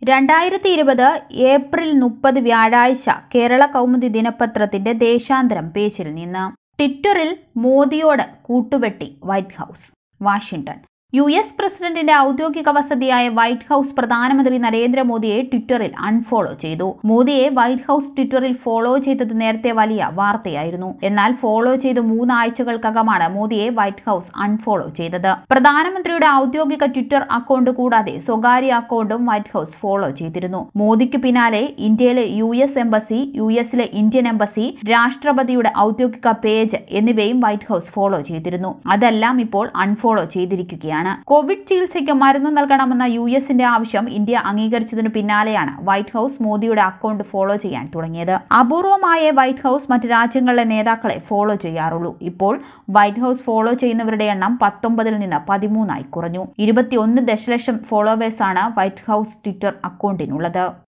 രണ്ടായിരത്തി ഇരുപത് ഏപ്രിൽ മുപ്പത് വ്യാഴാഴ്ച കേരള കൗമുദി ദിനപത്രത്തിന്റെ ദേശാന്തരം പേജിൽ നിന്ന് ട്വിറ്ററിൽ മോദിയോട് കൂട്ടുവെട്ടി White House Washington U S പ്രസിഡന്റിന്റെ ഔദ്യോഗിക വസതിയായ വൈറ്റ് ഹൌസ് പ്രധാനമന്ത്രി നരേന്ദ്രമോദിയെ ട്വിറ്ററിൽ അൺഫോളോ ചെയ്തു മോദിയെ വൈറ്റ് ഹൌസ് ട്വിറ്ററിൽ ഫോളോ ചെയ്തത് നേരത്തെ വലിയ വാർത്തയായിരുന്നു എന്നാൽ ഫോളോ ചെയ്ത് മൂന്നാഴ്ചകൾക്കകമാണ് മോദിയെ വൈറ്റ് ഹൌസ് അൺഫോളോ ചെയ്തത് പ്രധാനമന്ത്രിയുടെ ഔദ്യോഗിക ട്വിറ്റർ അക്കൗണ്ട് കൂടാതെ സ്വകാര്യ അക്കൗണ്ടും വൈറ്റ് ഹൌസ് ഫോളോ ചെയ്തിരുന്നു മോദിക്ക് പിന്നാലെ ഇന്ത്യയിലെ യു എസ് എംബസി യു എസിലെ ഇന്ത്യൻ എംബസി രാഷ്ട്രപതിയുടെ ഔദ്യോഗിക പേജ് എന്നിവയും വൈറ്റ് ഹൌസ് ഫോളോ ചെയ്തിരുന്നു അതെല്ലാം ഇപ്പോൾ അൺഫോളോ ചെയ്തിരിക്കുകയാണ് കോവിഡ് ചികിത്സയ്ക്ക് മരുന്ന് നൽകണമെന്ന യു എസിന്റെ ആവശ്യം ഇന്ത്യ അംഗീകരിച്ചതിനു പിന്നാലെയാണ് വൈറ്റ് ഹൌസ് മോദിയുടെ അക്കൗണ്ട് ഫോളോ ചെയ്യാൻ തുടങ്ങിയത് അപൂർവമായ വൈറ്റ് ഹൌസ് മറ്റ് രാജ്യങ്ങളിലെ നേതാക്കളെ ഫോളോ ചെയ്യാറുള്ളൂ ഇപ്പോൾ വൈറ്റ് ഹൌസ് ഫോളോ ചെയ്യുന്നവരുടെ എണ്ണം പത്തൊമ്പതിൽ നിന്ന് പതിമൂന്നായി കുറഞ്ഞു ഇരുപത്തിയൊന്ന് ദശലക്ഷം ഫോളോവേഴ്സാണ് വൈറ്റ് ഹൌസ് ട്വിറ്റർ അക്കൗണ്ടിനുള്ളത്